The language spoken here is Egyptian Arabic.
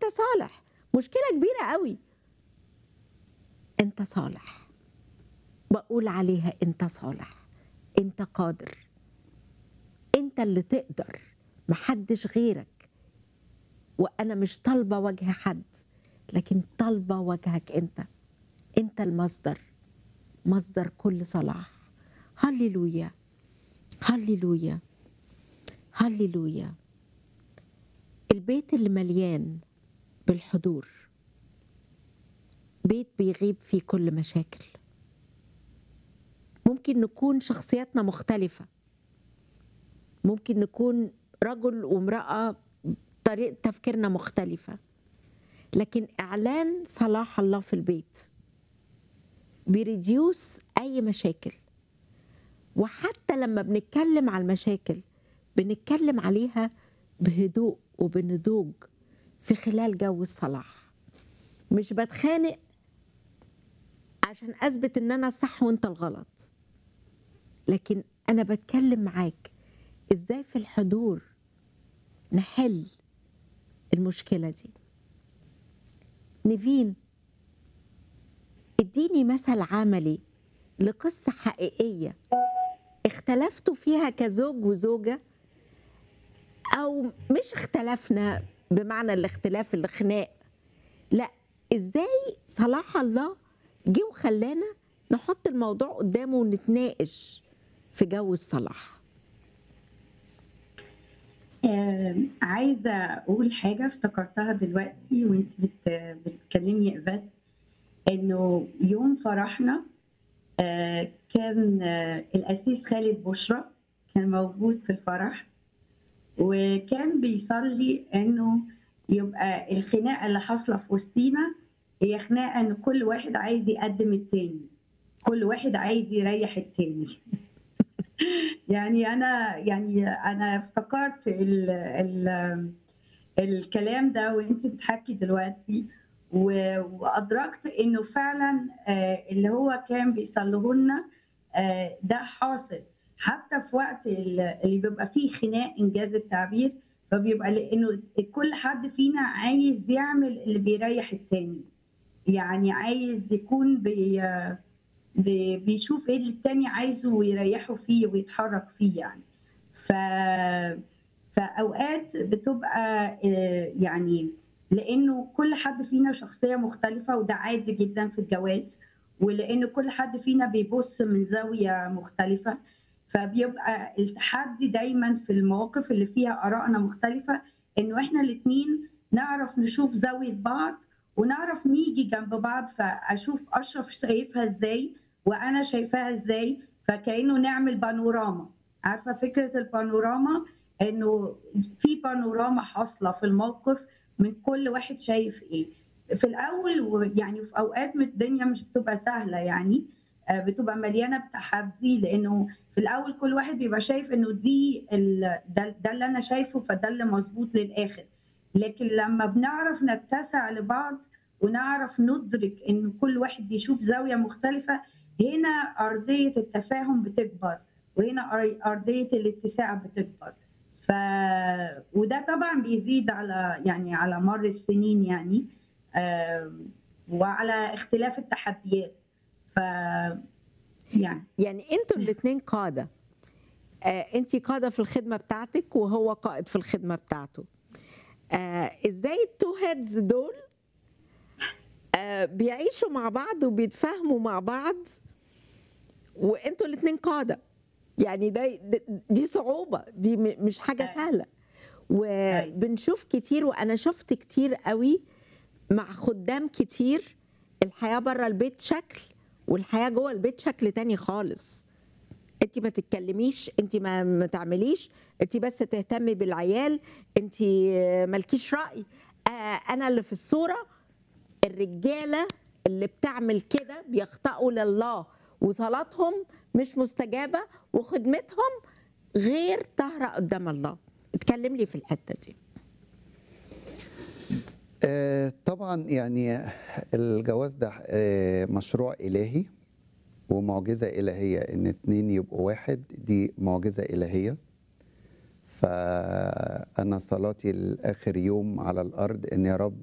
صالح مشكله كبيره قوي انت صالح بقول عليها انت صالح انت قادر انت اللي تقدر محدش غيرك وانا مش طالبه وجه حد لكن طالبه وجهك انت انت المصدر مصدر كل صلاح هللويا هللويا هللويا البيت اللي مليان بالحضور بيت بيغيب فيه كل مشاكل ممكن نكون شخصياتنا مختلفة ممكن نكون رجل وامرأة طريقة تفكيرنا مختلفة لكن إعلان صلاح الله في البيت بيريديوس أي مشاكل وحتى لما بنتكلم على المشاكل بنتكلم عليها بهدوء وبنضوج في خلال جو الصلاح مش بتخانق عشان اثبت ان انا الصح وانت الغلط لكن انا بتكلم معاك ازاي في الحضور نحل المشكله دي نيفين اديني مثل عملي لقصه حقيقيه اختلفتوا فيها كزوج وزوجه او مش اختلفنا بمعنى الاختلاف الخناق لا ازاي صلاح الله جه وخلانا نحط الموضوع قدامه ونتناقش في جو الصلاح آه، عايزة أقول حاجة افتكرتها دلوقتي وانت بت... بتكلمي إيفات إنه يوم فرحنا آه، كان آه، الأسيس خالد بشرى كان موجود في الفرح وكان بيصلي إنه يبقى الخناقة اللي حاصلة في وسطينا هي خناقة إن كل واحد عايز يقدم التاني كل واحد عايز يريح التاني يعني انا يعني انا افتكرت ال ال الكلام ده وانت بتحكي دلوقتي و- وادركت انه فعلا آه، اللي هو كان بيصليه لنا آه، ده حاصل حتى في وقت ال- اللي بيبقى فيه خناق انجاز التعبير فبيبقى لانه كل حد فينا عايز يعمل اللي بيريح التاني يعني عايز يكون بي بي- بيشوف ايه اللي التاني عايزه ويريحه فيه ويتحرك فيه يعني ف فاوقات بتبقى آه، يعني لانه كل حد فينا شخصيه مختلفه وده عادي جدا في الجواز ولان كل حد فينا بيبص من زاويه مختلفه فبيبقى التحدي دايما في المواقف اللي فيها ارائنا مختلفه انه احنا الاثنين نعرف نشوف زاويه بعض ونعرف نيجي جنب بعض فاشوف اشرف شايفها ازاي وانا شايفاها ازاي فكانه نعمل بانوراما عارفه فكره البانوراما انه في بانوراما حاصله في الموقف من كل واحد شايف ايه في الاول و- يعني في اوقات من الدنيا مش بتبقى سهله يعني آه، بتبقى مليانه بتحدي لانه في الاول كل واحد بيبقى شايف انه دي ال- ده, ده اللي انا شايفه فده اللي مظبوط للاخر لكن لما بنعرف نتسع لبعض ونعرف ندرك ان كل واحد بيشوف زاويه مختلفه هنا ارضيه التفاهم بتكبر وهنا أر- ارضيه الاتساع بتكبر ف وده طبعا بيزيد على يعني على مر السنين يعني آم، وعلى اختلاف التحديات ف يعني يعني انتوا الاثنين قاده آه انت قاده في الخدمه بتاعتك وهو قائد في الخدمه بتاعته آه ازاي التو هيدز دول آه بيعيشوا مع بعض وبيتفاهموا مع بعض وانتوا الاثنين قاده يعني ده ده- دي صعوبه دي م- مش حاجه أيوة. سهله وبنشوف كتير وانا شفت كتير قوي مع خدام كتير الحياه بره البيت شكل والحياه جوه البيت شكل تاني خالص انت ما تتكلميش انت ما, ما تعمليش انت بس تهتمي بالعيال انت مالكيش راي آه انا اللي في الصوره الرجاله اللي بتعمل كده بيخطئوا لله وصلاتهم مش مستجابه وخدمتهم غير طاهره قدام الله اتكلم لي في الحته دي آه، طبعا يعني الجواز ده آه، مشروع إلهي ومعجزة إلهية إن اتنين يبقوا واحد دي معجزة إلهية فأنا صلاتي لآخر يوم على الأرض إن يا رب